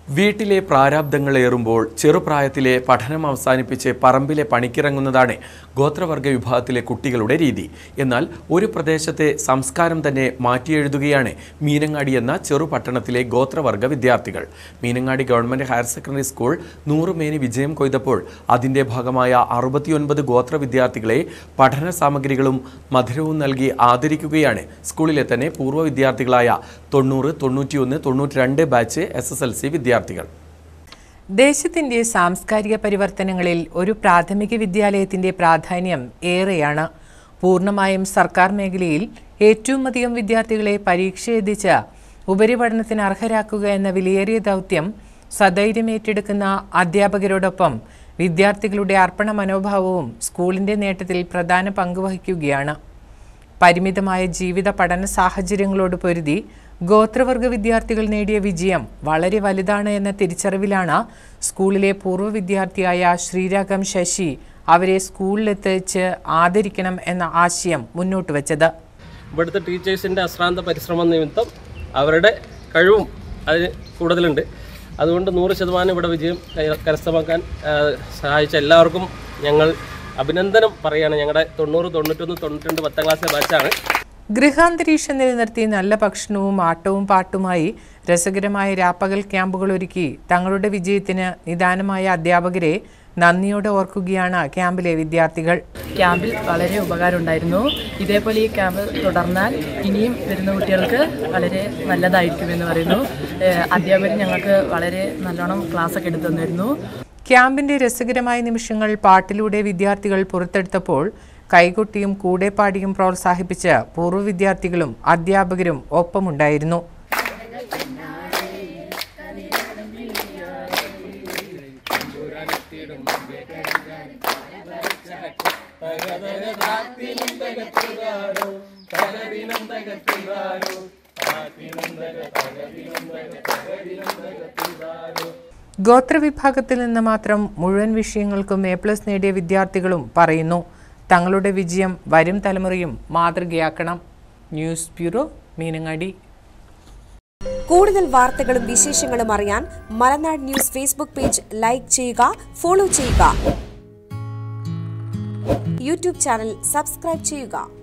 വീട്ടിലെ പ്രാരാബ്ദങ്ങളേറുമ്പോൾ ചെറുപ്രായത്തിലെ പഠനം അവസാനിപ്പിച്ച് പറമ്പിലെ പണിക്കിറങ്ങുന്നതാണ് ഗോത്രവർഗ വിഭാഗത്തിലെ കുട്ടികളുടെ രീതി എന്നാൽ ഒരു പ്രദേശത്തെ സംസ്കാരം തന്നെ മാറ്റിയെഴുതുകയാണ് മീനങ്ങാടി എന്ന ചെറുപട്ടണത്തിലെ ഗോത്രവർഗ വിദ്യാർത്ഥികൾ Meenangadi government higher secondary school നൂറുമേനി വിജയം കൊയ്തപ്പോൾ അതിന്റെ ഭാഗമായ അറുപത്തിയൊൻപത് ഗോത്ര വിദ്യാർത്ഥികളെ പഠന സാമഗ്രികളും മധുരവും നൽകി ആദരിക്കുകയാണ് സ്കൂളിലെ തന്നെ പൂർവ്വ വിദ്യാർത്ഥികളായ തൊണ്ണൂറ് തൊണ്ണൂറ്റിയൊന്ന് തൊണ്ണൂറ്റിരണ്ട് batch S S L C വിദ്യാർത്ഥികൾ ദേശത്തിന്റെ സാംസ്കാരിക പരിവർത്തനങ്ങളിൽ ഒരു പ്രാഥമിക വിദ്യാലയത്തിന്റെ പ്രാധാന്യം ഏറെയാണ് പൂർണ്ണമായും സർക്കാർ മേഖലയിൽ ഏറ്റവും അധികം വിദ്യാർത്ഥികളെ പരീക്ഷ എഴുതിച്ച് ഉപരിപഠനത്തിന് അർഹരാക്കുക എന്ന വിലയേറിയ ദൗത്യം സധൈര്യം ഏറ്റെടുക്കുന്ന അധ്യാപകരോടൊപ്പം വിദ്യാർത്ഥികളുടെ അർപ്പണ മനോഭാവവും സ്കൂളിന്റെ നേട്ടത്തിൽ പ്രധാന പങ്കുവഹിക്കുകയാണ് പരിമിതമായ ജീവിത പഠന സാഹചര്യങ്ങളോട് പൊരുതി ഗോത്രവർഗ വിദ്യാർത്ഥികൾ നേടിയ വിജയം വളരെ വലുതാണ് എന്ന തിരിച്ചറിവിലാണ് സ്കൂളിലെ പൂർവ്വ വിദ്യാർത്ഥിയായ ശ്രീരാഗം ശശി അവരെ സ്കൂളിലെത്തിച്ച് ആദരിക്കണം എന്ന ആശയം മുന്നോട്ട് വച്ചത് ഇവിടുത്തെ ടീച്ചേഴ്സിൻ്റെ അശ്രാന്ത പരിശ്രമം നിമിത്തം അവരുടെ കഴിവും അതിന് കൂടുതലുണ്ട് അതുകൊണ്ട് നൂറ് ശതമാനം ഇവിടെ വിജയം കൈ- കരസ്ഥമാക്കാൻ ആ, സഹായിച്ച എല്ലാവർക്കും ഞങ്ങൾ അഭിനന്ദനം പറയുകയാണ് ഞങ്ങളുടെ തൊണ്ണൂറ് തൊണ്ണൂറ്റൊന്ന് തൊണ്ണൂറ്റിരണ്ട് പത്താം ക്ലാസ്സിലെ ബാച്ചാണ് ഗൃഹാന്തരീക്ഷം നിലനിർത്തി നല്ല ഭക്ഷണവും ആട്ടവും പാട്ടുമായി രസകരമായ രാപ്പകൽ ക്യാമ്പുകൾ ഒരുക്കി തങ്ങളുടെ വിജയത്തിന് നിദാനമായ അധ്യാപകരെ നന്ദിയോടെ ഓർക്കുകയാണ് ക്യാമ്പിലെ വിദ്യാർത്ഥികൾ ക്യാമ്പിൽ വളരെ ഉപകാരമുണ്ടായിരുന്നു ഇതേപോലെ ഈ ക്യാമ്പ് തുടർന്നാൽ ഇനിയും വരുന്ന കുട്ടികൾക്ക് വളരെ നല്ലതായിരിക്കുമെന്ന് പറയുന്നു ഏഹ് അധ്യാപകർ ഞങ്ങൾക്ക് വളരെ നല്ലോണം ക്ലാസ്സൊക്കെ എടുത്തു തന്നിരുന്നു ക്യാമ്പിന്റെ രസകരമായ നിമിഷങ്ങൾ പാട്ടിലൂടെ വിദ്യാർത്ഥികൾ പുറത്തെടുത്തപ്പോൾ കൈകൊട്ടിയും കൂടെ പാടിയും പ്രോത്സാഹിപ്പിച്ച് പൂർവ്വ വിദ്യാർത്ഥികളും അധ്യാപകരും ഒപ്പമുണ്ടായിരുന്നു ഗോത്രവിഭാഗത്തിൽ നിന്ന് മാത്രം മുഴുവൻ വിഷയങ്ങൾക്കും എ പ്ലസ് നേടിയ വിദ്യാർത്ഥികളും പറയുന്നു തങ്ങളുടെ വിജയം വരും തലമുറയും മാതൃകയാക്കണം ന്യൂസ് ബ്യൂറോ മീനങ്ങാടി കൂടുതൽ വാർത്തകളും വിശേഷങ്ങളും അറിയാൻ Malanad news Facebook page like ചെയ്യുക ഫോളോ ചെയ്യുക യൂട്യൂബ് ചാനൽ സബ്സ്ക്രൈബ് ചെയ്യുക